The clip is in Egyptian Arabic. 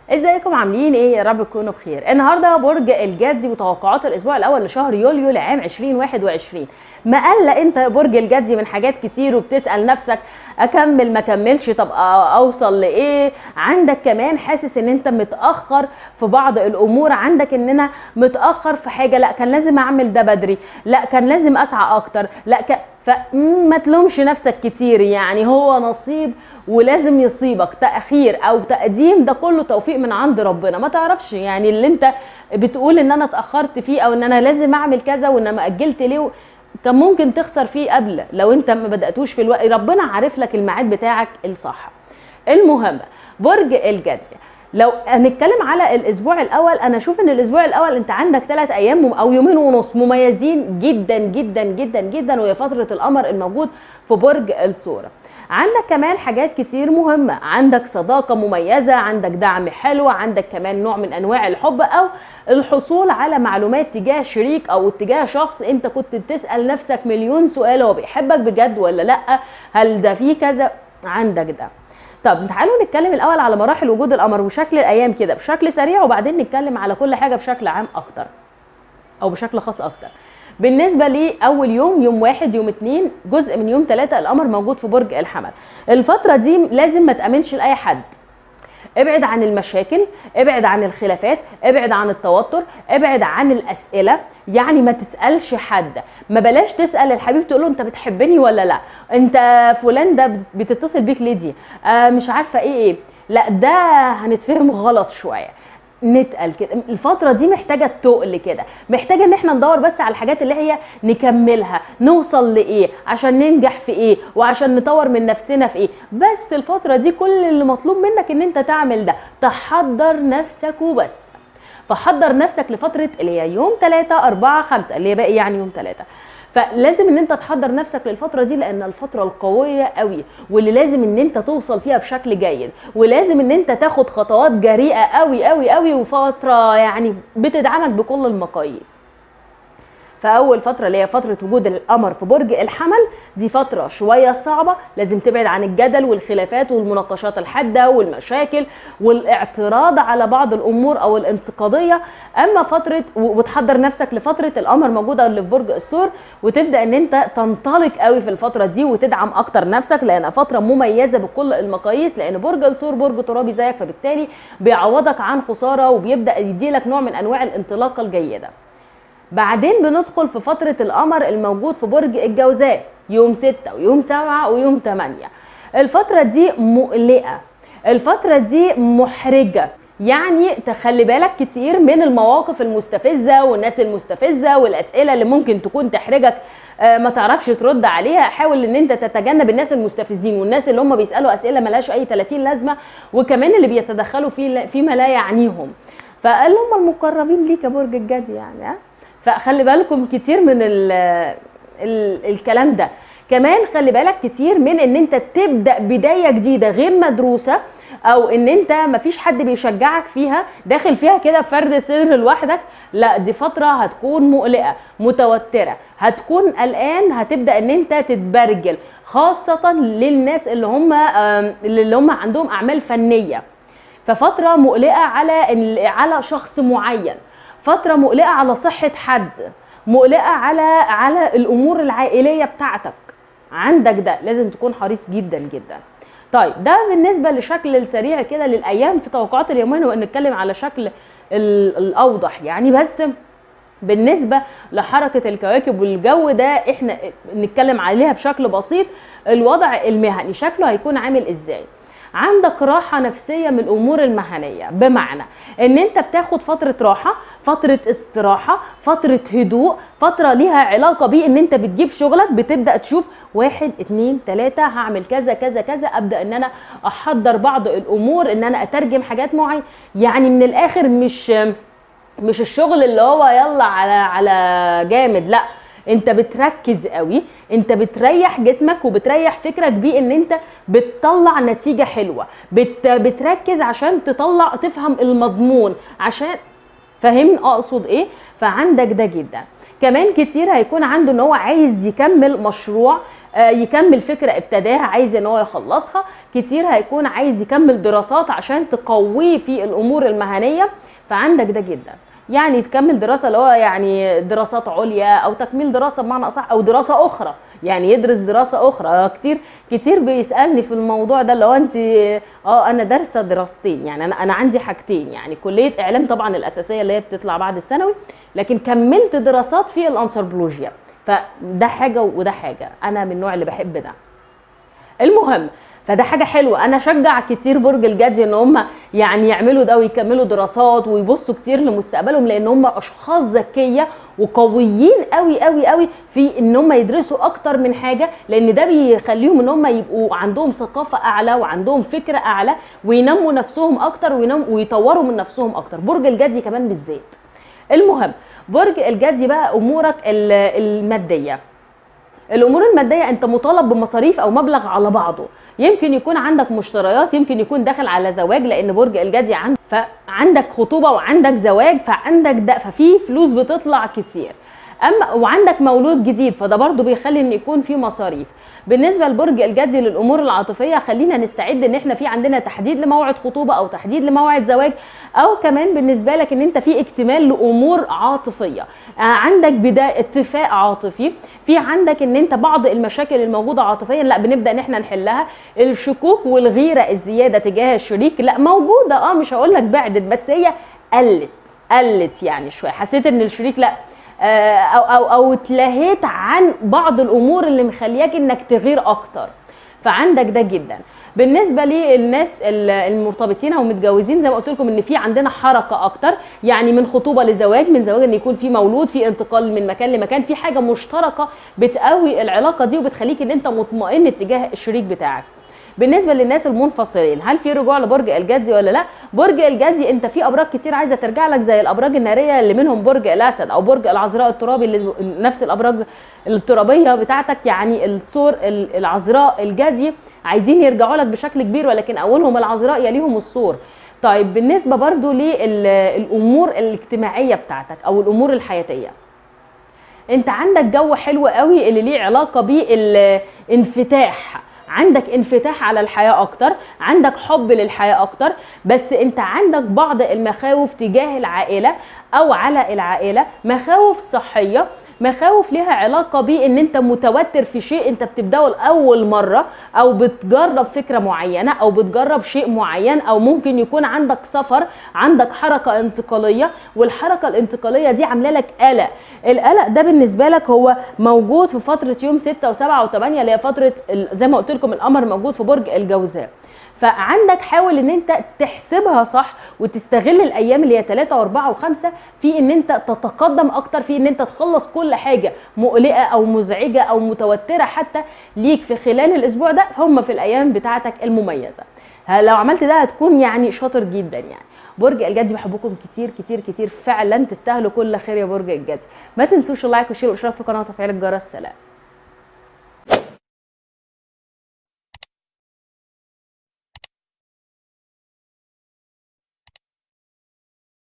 ازيكم عاملين ايه يا رب تكونوا بخير النهارده برج الجدي وتوقعات الاسبوع الاول لشهر يوليو لعام 2021 مقلق انت يا برج الجدي من حاجات كتير وبتسال نفسك اكمل ما كملش طب اوصل لايه عندك كمان حاسس ان انت متاخر في بعض الامور عندك ان انا متاخر في حاجه لا كان لازم اعمل ده بدري لا كان لازم اسعى اكتر لا ك... فما تلومش نفسك كتير يعني هو نصيب ولازم يصيبك تاخير او تقديم ده كله توفيق من عند ربنا ما تعرفش يعني اللي انت بتقول ان انا اتاخرت فيه او ان انا لازم اعمل كذا وان ما اجلت ليه كان ممكن تخسر فيه قبل لو انت ما بداتوش في الوقت ربنا عارف لك الميعاد بتاعك الصح المهم برج الجدي لو هنتكلم على الاسبوع الاول انا اشوف ان الاسبوع الاول انت عندك ثلاث ايام او يومين ونص مميزين جدا جدا جدا جدا وهي فتره القمر الموجود في برج الثوره عندك كمان حاجات كتير مهمه عندك صداقه مميزه عندك دعم حلو عندك كمان نوع من انواع الحب او الحصول على معلومات تجاه شريك او اتجاه شخص انت كنت بتسال نفسك مليون سؤال هو بيحبك بجد ولا لا هل ده فيه كذا عندك ده طب تعالوا نتكلم الاول على مراحل وجود القمر وشكل الايام كده بشكل سريع وبعدين نتكلم على كل حاجه بشكل عام اكتر او بشكل خاص اكتر بالنسبه لاول يوم يوم واحد يوم اتنين جزء من يوم ثلاثة القمر موجود في برج الحمل الفتره دي لازم ما تامنش لاي حد ابعد عن المشاكل ابعد عن الخلافات ابعد عن التوتر ابعد عن الاسئله يعني ما تسالش حد ما بلاش تسال الحبيب تقول له انت بتحبني ولا لا انت فلان ده بتتصل بيك ليه دي آه مش عارفه ايه ايه لا ده هنتفهم غلط شويه نتقل كده الفتره دي محتاجه تقل كده محتاجه ان احنا ندور بس على الحاجات اللي هي نكملها نوصل لايه عشان ننجح في ايه وعشان نطور من نفسنا في ايه بس الفتره دي كل اللي مطلوب منك ان انت تعمل ده تحضر نفسك وبس فحضر نفسك لفتره اللي هي يوم 3 4 5 اللي هي باقي يعني يوم 3 فلازم ان انت تحضر نفسك للفتره دي لان الفتره القويه قوي واللي لازم ان انت توصل فيها بشكل جيد ولازم ان انت تاخد خطوات جريئه قوي قوي قوي وفتره يعني بتدعمك بكل المقاييس فاول فتره اللي هي فتره وجود القمر في برج الحمل دي فتره شويه صعبه لازم تبعد عن الجدل والخلافات والمناقشات الحاده والمشاكل والاعتراض على بعض الامور او الانتقاديه اما فتره وتحضر نفسك لفتره القمر موجوده اللي في برج الثور وتبدا ان انت تنطلق قوي في الفتره دي وتدعم اكتر نفسك لان فتره مميزه بكل المقاييس لان برج الثور برج ترابي زيك فبالتالي بيعوضك عن خساره وبيبدا يديلك نوع من انواع الانطلاقه الجيده بعدين بندخل في فترة القمر الموجود في برج الجوزاء يوم 6 ويوم 7 ويوم 8 الفترة دي مقلقة الفترة دي محرجة يعني تخلي بالك كتير من المواقف المستفزة والناس المستفزة والأسئلة اللي ممكن تكون تحرجك ما تعرفش ترد عليها حاول ان انت تتجنب الناس المستفزين والناس اللي هم بيسالوا اسئله ملهاش اي 30 لازمه وكمان اللي بيتدخلوا في فيما لا يعنيهم فقال هم المقربين ليك يا برج الجدي يعني ها فخلي بالكم كتير من ال ال الكلام ده كمان خلي بالك كتير من ان انت تبدا بدايه جديده غير مدروسه او ان انت مفيش حد بيشجعك فيها داخل فيها كده فرد سر لوحدك لا دي فتره هتكون مقلقه متوتره هتكون قلقان هتبدا ان انت تتبرجل خاصه للناس اللي هم اللي هم عندهم اعمال فنيه ففتره مقلقه على على شخص معين فتره مقلقه على صحه حد مقلقه على على الامور العائليه بتاعتك عندك ده لازم تكون حريص جدا جدا طيب ده بالنسبه لشكل السريع كده للايام في توقعات اليومين ونتكلم على شكل الاوضح يعني بس بالنسبه لحركه الكواكب والجو ده احنا نتكلم عليها بشكل بسيط الوضع المهني شكله هيكون عامل ازاي عندك راحه نفسيه من الامور المهنيه بمعنى ان انت بتاخد فتره راحه فتره استراحه فتره هدوء فتره ليها علاقه بان انت بتجيب شغلك بتبدا تشوف واحد اتنين تلاته هعمل كذا كذا كذا ابدا ان انا احضر بعض الامور ان انا اترجم حاجات معينه يعني من الاخر مش مش الشغل اللي هو يلا على على جامد لا انت بتركز قوي انت بتريح جسمك وبتريح فكرك بيه ان انت بتطلع نتيجه حلوه بت بتركز عشان تطلع تفهم المضمون عشان فاهمني اقصد ايه فعندك ده جدا كمان كتير هيكون عنده ان هو عايز يكمل مشروع آه، يكمل فكره ابتداها عايز ان هو يخلصها كتير هيكون عايز يكمل دراسات عشان تقويه في الامور المهنيه فعندك ده جدا يعني تكمل دراسه اللي هو يعني دراسات عليا او تكميل دراسه بمعنى اصح او دراسه اخرى يعني يدرس دراسه اخرى كتير كتير بيسالني في الموضوع ده اللي هو انت اه انا دارسه دراستين يعني انا انا عندي حاجتين يعني كليه اعلام طبعا الاساسيه اللي هي بتطلع بعد الثانوي لكن كملت دراسات في الانثروبولوجيا فده حاجه وده حاجه انا من النوع اللي بحب ده المهم فده حاجه حلوه انا اشجع كتير برج الجدي ان هم يعني يعملوا ده ويكملوا دراسات ويبصوا كتير لمستقبلهم لان هم اشخاص ذكيه وقويين قوي قوي قوي في ان هم يدرسوا اكتر من حاجه لان ده بيخليهم ان هم يبقوا عندهم ثقافه اعلى وعندهم فكره اعلى وينموا نفسهم اكتر وينم ويطوروا من نفسهم اكتر برج الجدي كمان بالذات المهم برج الجدي بقى امورك ال- الماديه الامور الماديه انت مطالب بمصاريف او مبلغ على بعضه يمكن يكون عندك مشتريات يمكن يكون داخل على زواج لان برج الجدي عند فعندك خطوبه وعندك زواج فعندك ده ففي فلوس بتطلع كتير اما وعندك مولود جديد فده برضو بيخلي ان يكون في مصاريف بالنسبه لبرج الجدي للامور العاطفيه خلينا نستعد ان احنا في عندنا تحديد لموعد خطوبه او تحديد لموعد زواج او كمان بالنسبه لك ان انت في اكتمال لامور عاطفيه آه، عندك بدايه اتفاق عاطفي في عندك ان انت بعض المشاكل الموجوده عاطفيا لا بنبدا ان احنا نحلها الشكوك والغيره الزياده تجاه الشريك لا موجوده اه مش هقول لك بعدت بس هي قلت قلت يعني شويه حسيت ان الشريك لا آه، او او او اتلهيت عن بعض الامور اللي مخلياك انك تغير اكتر فعندك ده جدا بالنسبه للناس ال- المرتبطين او متجوزين زي ما قلت لكم ان في عندنا حركه اكتر يعني من خطوبه لزواج من زواج ان يكون في مولود في انتقال من مكان لمكان في حاجه مشتركه بتقوي العلاقه دي وبتخليك ان انت مطمئن تجاه الشريك بتاعك بالنسبه للناس المنفصلين هل في رجوع لبرج الجدي ولا لا برج الجدي انت في ابراج كتير عايزه ترجع لك زي الابراج الناريه اللي منهم برج الاسد او برج العذراء الترابي اللي نفس الابراج الترابيه بتاعتك يعني الثور ال- العذراء الجدي عايزين يرجعوا لك بشكل كبير ولكن اولهم العذراء يليهم الثور طيب بالنسبه برضو للامور الاجتماعيه بتاعتك او الامور الحياتيه انت عندك جو حلو قوي اللي ليه علاقه بالانفتاح عندك انفتاح على الحياه اكتر عندك حب للحياه اكتر بس انت عندك بعض المخاوف تجاه العائله او على العائله مخاوف صحيه مخاوف ليها علاقه بان انت متوتر في شيء انت بتبداه لاول مره او بتجرب فكره معينه او بتجرب شيء معين او ممكن يكون عندك سفر عندك حركه انتقاليه والحركه الانتقاليه دي عامله لك قلق القلق ده بالنسبه لك هو موجود في فتره يوم 6 و7 و8 اللي هي فتره ال- زي ما قلت لكم القمر موجود في برج الجوزاء فعندك حاول ان انت تحسبها صح وتستغل الايام اللي هي 3 و4 و5 في ان انت تتقدم اكتر في ان انت تخلص كل حاجه مقلقه او مزعجه او متوتره حتى ليك في خلال الاسبوع ده هم في الايام بتاعتك المميزه ه- لو عملت ده هتكون يعني شاطر جدا يعني برج الجدي بحبكم كتير كتير كتير فعلا تستاهلوا كل خير يا برج الجدي ما تنسوش اللايك والشير والاشتراك في القناه وتفعيل الجرس سلام